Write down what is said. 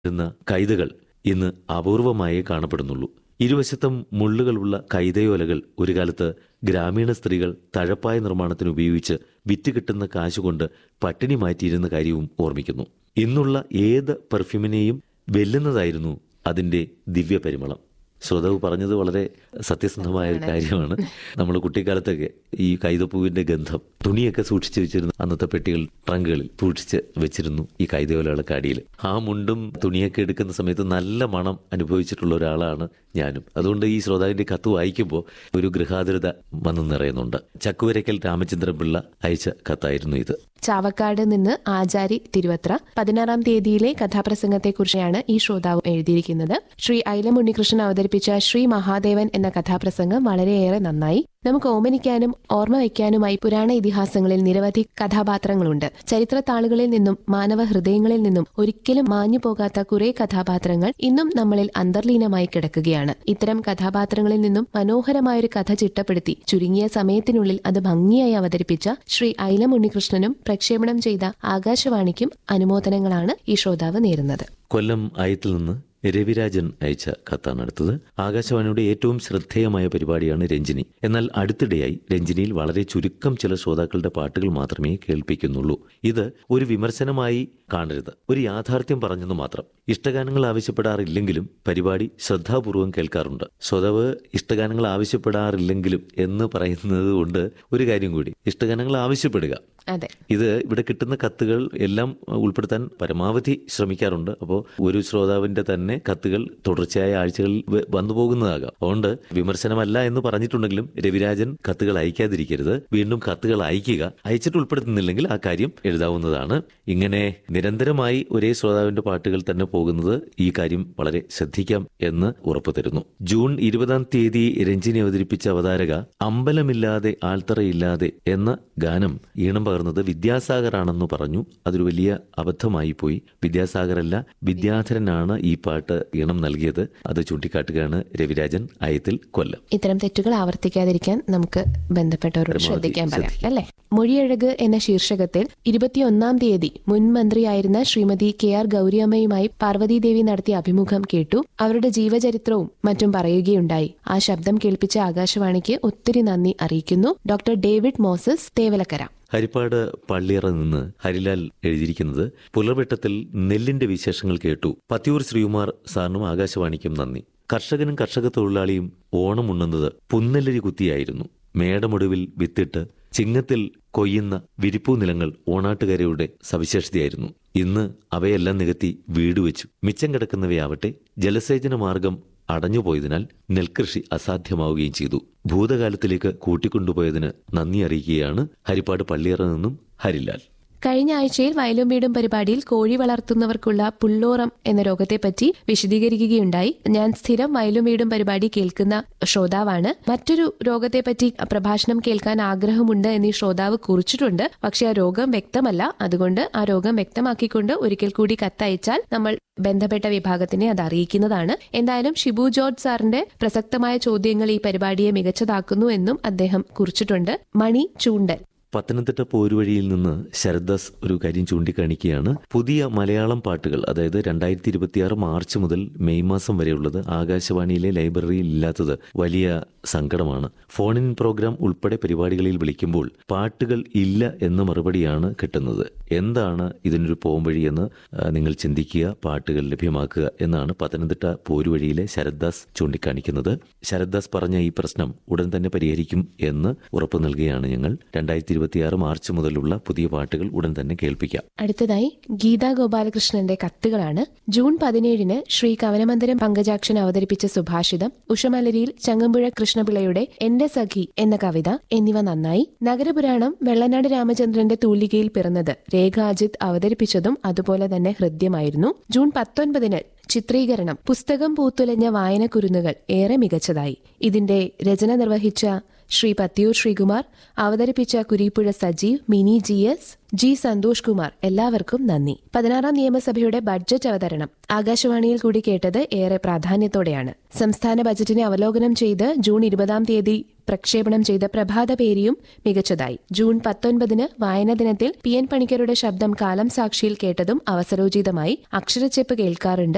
ഇരുന്ന കൈതകൾ ഇന്ന് അപൂർവമായേ കാണപ്പെടുന്നുള്ളൂ ഇരുവശത്തും മുള്ളുകളുള്ള കൈതയോലകൾ ഒരു കാലത്ത് ഗ്രാമീണ സ്ത്രീകൾ തഴപ്പായ നിർമ്മാണത്തിന് ഉപയോഗിച്ച് വിറ്റ് കിട്ടുന്ന കാശുകൊണ്ട് പട്ടിണി മാറ്റിയിരുന്ന കാര്യവും ഓർമ്മിക്കുന്നു ഇന്നുള്ള ഏത് പെർഫ്യൂമിനെയും വെല്ലുന്നതായിരുന്നു അതിന്റെ ദിവ്യ പരിമളം ശ്രോതാവ് പറഞ്ഞത് വളരെ സത്യസന്ധമായ ഒരു കാര്യമാണ് നമ്മൾ കുട്ടിക്കാലത്തൊക്കെ ഈ കൈതപ്പൂവിന്റെ ഗന്ധം തുണിയൊക്കെ സൂക്ഷിച്ചു വെച്ചിരുന്നു അന്നത്തെ പെട്ടികൾ ട്രങ്കുകളിൽ സൂക്ഷിച്ച് വെച്ചിരുന്നു ഈ കൈതയോലകളൊക്കെ അടിയിൽ ആ മുണ്ടും തുണിയൊക്കെ എടുക്കുന്ന സമയത്ത് നല്ല മണം അനുഭവിച്ചിട്ടുള്ള ഒരാളാണ് ഞാനും അതുകൊണ്ട് ഈ ശ്രോതാവിന്റെ കത്ത് വായിക്കുമ്പോൾ ഒരു ഗൃഹാതുരത വന്നു നിറയുന്നുണ്ട് ചക്കുവരയ്ക്കൽ രാമചന്ദ്രൻ പിള്ള അയച്ച കത്തായിരുന്നു ഇത് ചാവക്കാട് നിന്ന് ആചാരി തിരുവത്ര പതിനാറാം തീയതിയിലെ കഥാപ്രസംഗത്തെക്കുറിച്ചാണ് ഈ ശ്രോതാവ് എഴുതിയിരിക്കുന്നത് ശ്രീ ഐലം ഉണ്ണികൃഷ്ണൻ അവതരിപ്പിച്ച ശ്രീ മഹാദേവൻ എന്ന കഥാപ്രസംഗം വളരെയേറെ നന്നായി നമുക്ക് ഓമനിക്കാനും ഓർമ്മ വയ്ക്കാനുമായി പുരാണ ഇതിഹാസങ്ങളിൽ നിരവധി കഥാപാത്രങ്ങളുണ്ട് ചരിത്ര താളുകളിൽ നിന്നും മാനവ ഹൃദയങ്ങളിൽ നിന്നും ഒരിക്കലും മാഞ്ഞു പോകാത്ത കുറെ കഥാപാത്രങ്ങൾ ഇന്നും നമ്മളിൽ അന്തർലീനമായി കിടക്കുകയാണ് ഇത്തരം കഥാപാത്രങ്ങളിൽ നിന്നും മനോഹരമായൊരു കഥ ചിട്ടപ്പെടുത്തി ചുരുങ്ങിയ സമയത്തിനുള്ളിൽ അത് ഭംഗിയായി അവതരിപ്പിച്ച ശ്രീ ഐലം ഉണ്ണികൃഷ്ണനും പ്രക്ഷേപണം ചെയ്ത ആകാശവാണിക്കും അനുമോദനങ്ങളാണ് ഈ ശ്രോതാവ് നേരുന്നത് കൊല്ലം ആയത്തിൽ നിന്ന് രവിരാജൻ അയച്ച കത്താണ് അടുത്തത് ആകാശവാണിയുടെ ഏറ്റവും ശ്രദ്ധേയമായ പരിപാടിയാണ് രഞ്ജിനി എന്നാൽ അടുത്തിടെയായി രഞ്ജിനിയിൽ വളരെ ചുരുക്കം ചില ശ്രോതാക്കളുടെ പാട്ടുകൾ മാത്രമേ കേൾപ്പിക്കുന്നുള്ളൂ ഇത് ഒരു വിമർശനമായി കാണരുത് ഒരു യാഥാർത്ഥ്യം പറഞ്ഞെന്ന് മാത്രം ഇഷ്ടഗാനങ്ങൾ ആവശ്യപ്പെടാറില്ലെങ്കിലും പരിപാടി ശ്രദ്ധാപൂർവം കേൾക്കാറുണ്ട് ശ്രോതാവ് ഇഷ്ടഗാനങ്ങൾ ആവശ്യപ്പെടാറില്ലെങ്കിലും എന്ന് പറയുന്നത് കൊണ്ട് ഒരു കാര്യം കൂടി ഇഷ്ടഗാനങ്ങൾ ആവശ്യപ്പെടുക അതെ ഇത് ഇവിടെ കിട്ടുന്ന കത്തുകൾ എല്ലാം ഉൾപ്പെടുത്താൻ പരമാവധി ശ്രമിക്കാറുണ്ട് അപ്പോൾ ഒരു ശ്രോതാവിന്റെ തന്നെ കത്തുകൾ തുടർച്ചയായ ആഴ്ചകളിൽ വ- വന്നു പോകുന്നതാകാം അതുകൊണ്ട് വിമർശനമല്ല എന്ന് പറഞ്ഞിട്ടുണ്ടെങ്കിലും രവിരാജൻ കത്തുകൾ അയക്കാതിരിക്കരുത് വീണ്ടും കത്തുകൾ അയക്കുക അയച്ചിട്ട് ഉൾപ്പെടുത്തുന്നില്ലെങ്കിൽ ആ കാര്യം എഴുതാവുന്നതാണ് ഇങ്ങനെ നിരന്തരമായി ഒരേ ശ്രോതാവിന്റെ പാട്ടുകൾ തന്നെ പോകുന്നത് ഈ കാര്യം വളരെ ശ്രദ്ധിക്കാം എന്ന് ഉറപ്പു തരുന്നു ജൂൺ ഇരുപതാം തീയതി രഞ്ജിനി അവതരിപ്പിച്ച അവതാരക അമ്പലമില്ലാതെ ആൽത്തറയില്ലാതെ എന്ന ഗാനം ഈണം പകർന്നത് വിദ്യാസാഗറാണെന്ന് പറഞ്ഞു അതൊരു വലിയ അബദ്ധമായി പോയി വിദ്യാസാഗറല്ല വിദ്യാധരനാണ് ഈ പാട്ട് ഈണം നൽകിയത് അത് ചൂണ്ടിക്കാട്ടുകയാണ് രവിരാജൻ അയത്തിൽ കൊല്ലം ഇത്തരം തെറ്റുകൾ ആവർത്തിക്കാതിരിക്കാൻ നമുക്ക് ബന്ധപ്പെട്ടവരോട് പരമാവധി ശ്രദ്ധിക്കാൻ പറയാം ശ്രദ്ധിക്കാം. അല്ലെ മൊഴിയഴക് എന്ന ശീർഷകത്തിൽ ഇരുപത്തിയൊന്നാം തീയതി മുൻ മന്ത്രിയായിരുന്ന ശ്രീമതി കെ ആർ ഗൗരിയമ്മയുമായി പാർവതീദേവി നടത്തിയ അഭിമുഖം കേട്ടു അവരുടെ ജീവചരിത്രവും മറ്റും പറയുകയുണ്ടായി ആ ശബ്ദം കേൾപ്പിച്ച ആകാശവാണിക്ക് ഒത്തിരി നന്ദി അറിയിക്കുന്നു doctor David Moses Thevalakkara Harippad Palliyara നിന്ന് ഹരിലാൽ എഴുതിയിരിക്കുന്നത് പുലർവെട്ടത്തിൽ നെല്ലിന്റെ വിശേഷങ്ങൾ കേട്ടു പത്തിയൂർ ശ്രീകുമാർ സാറിനും ആകാശവാണിക്കും നന്ദി കർഷകനും കർഷക തൊഴിലാളിയും ഓണം ഉണ്ണുന്നത് പുന്നെല്ലരി കുത്തിയായിരുന്നു മേടമൊടുവിൽ വിത്തിട്ട് ചിങ്ങത്തിൽ കൊയ്യുന്ന വിരിപ്പൂ നിലങ്ങൾ ഓണാട്ടുകരയുടെ സവിശേഷതയായിരുന്നു ഇന്ന് അവയെല്ലാം നികത്തി വീട് വെച്ചു മിച്ചം കിടക്കുന്നവയാവട്ടെ ജലസേചന മാർഗം അടഞ്ഞുപോയതിനാൽ നെൽകൃഷി അസാധ്യമാവുകയും ചെയ്തു ഭൂതകാലത്തിലേക്ക് കൂട്ടിക്കൊണ്ടുപോയതിന് നന്ദി അറിയിക്കുകയാണ് ഹരിപ്പാട് പള്ളിയറ നിന്നും ഹരിലാൽ കഴിഞ്ഞ ആഴ്ചയിൽ വയലും വീടും പരിപാടിയിൽ കോഴി വളർത്തുന്നവർക്കുള്ള പുള്ളോറം എന്ന രോഗത്തെപ്പറ്റി വിശദീകരിക്കുകയുണ്ടായി ഞാൻ സ്ഥിരം വയലും വീടും പരിപാടി കേൾക്കുന്ന ശ്രോതാവാണ് മറ്റൊരു രോഗത്തെപ്പറ്റി പ്രഭാഷണം കേൾക്കാൻ ആഗ്രഹമുണ്ട് എന്ന് ഈ ശ്രോതാവ് കുറിച്ചിട്ടുണ്ട് പക്ഷെ ആ രോഗം വ്യക്തമല്ല അതുകൊണ്ട് ആ രോഗം വ്യക്തമാക്കിക്കൊണ്ട് ഒരിക്കൽ കൂടി കത്തയച്ചാൽ നമ്മൾ ബന്ധപ്പെട്ട വിഭാഗത്തിനെ അത് അറിയിക്കുന്നതാണ് എന്തായാലും ഷിബു ജോർജ് സാറിന്റെ പ്രസക്തമായ ചോദ്യങ്ങൾ ഈ പരിപാടിയെ മികച്ചതാക്കുന്നു എന്നും അദ്ദേഹം കുറിച്ചിട്ടുണ്ട് മണി ചൂണ്ടൽ പത്തനംതിട്ട പോരുവഴിയിൽ നിന്ന് ശരദാസ് ഒരു കാര്യം ചൂണ്ടിക്കാണിക്കുകയാണ് പുതിയ മലയാളം പാട്ടുകൾ അതായത് രണ്ടായിരത്തി ഇരുപത്തിയാറ് മാർച്ച് മുതൽ മെയ് മാസം വരെയുള്ളത് ആകാശവാണിയിലെ ലൈബ്രറിയിൽ ഇല്ലാത്തത് വലിയ സങ്കടമാണ് ഫോൺ ഇൻ പ്രോഗ്രാം ഉൾപ്പെടെ പരിപാടികളിൽ വിളിക്കുമ്പോൾ പാട്ടുകൾ ഇല്ല എന്ന മറുപടിയാണ് കിട്ടുന്നത് എന്താണ് ഇതിനൊരു പോംവഴി എന്ന് ആ, നിങ്ങൾ ചിന്തിക്കുക പാട്ടുകൾ ലഭ്യമാക്കുക എന്നാണ് പത്തനംതിട്ട പോരുവഴിയിലെ ശരദാസ് ചൂണ്ടിക്കാണിക്കുന്നത് ശരദാസ് പറഞ്ഞ ഈ പ്രശ്നം ഉടൻ തന്നെ പരിഹരിക്കും എന്ന് ഉറപ്പു നൽകുകയാണ് ഞങ്ങൾ രണ്ടായിരത്തി ഇരുപത്തിയാറ് മാർച്ച് മുതലുള്ള പുതിയ പാട്ടുകൾ ഉടൻ തന്നെ കേൾപ്പിക്കാം അടുത്തതായി ഗീതാ ഗോപാലകൃഷ്ണന്റെ കത്തുകളാണ് ജൂൺ പതിനേഴിന് ശ്രീ കവനമന്ദിരം പങ്കജാക്ഷൻ അവതരിപ്പിച്ച സുഭാഷിതം ഉഷമലരിയിൽ ചങ്ങമ്പുഴ കൃഷ്ണപിള്ളയുടെ എന്റെ സഖി എന്ന കവിത എന്നിവ നന്നായി നഗരപുരാണം വെള്ളനാട് രാമചന്ദ്രന്റെ തൂലികയിൽ പിറന്നത് രേഖ അജിത് അവതരിപ്പിച്ചതും അതുപോലെ തന്നെ ഹൃദ്യമായിരുന്നു ജൂൺ പത്തൊൻപതിന് ചിത്രീകരണം പുസ്തകം പൂത്തുലഞ്ഞ വായനക്കുരുന്നുകൾ ഏറെ മികച്ചതായി ഇതിന്റെ രചന നിർവഹിച്ച ശ്രീ പത്തിയൂർ ശ്രീകുമാർ അവതരിപ്പിച്ച Kureeppuzha Sajeev Mini G S G Santhosh Kumar എല്ലാവർക്കും നന്ദി പതിനാറാം നിയമസഭയുടെ ബഡ്ജറ്റ് അവതരണം ആകാശവാണിയിൽ കൂടി കേട്ടത് ഏറെ പ്രാധാന്യത്തോടെയാണ് സംസ്ഥാന ബജറ്റിനെ അവലോകനം ചെയ്ത് ജൂൺ ഇരുപതാം തീയതി പ്രക്ഷേപണം ചെയ്ത പ്രഭാത പേരിയും മികച്ചതായി ജൂൺ പത്തൊൻപതിന് വായന ദിനത്തിൽ പി എൻ പണിക്കരുടെ ശബ്ദം കാലം സാക്ഷിയിൽ കേട്ടതും അവസരോചിതമായി അക്ഷരച്ചെപ്പ് കേൾക്കാറുണ്ട്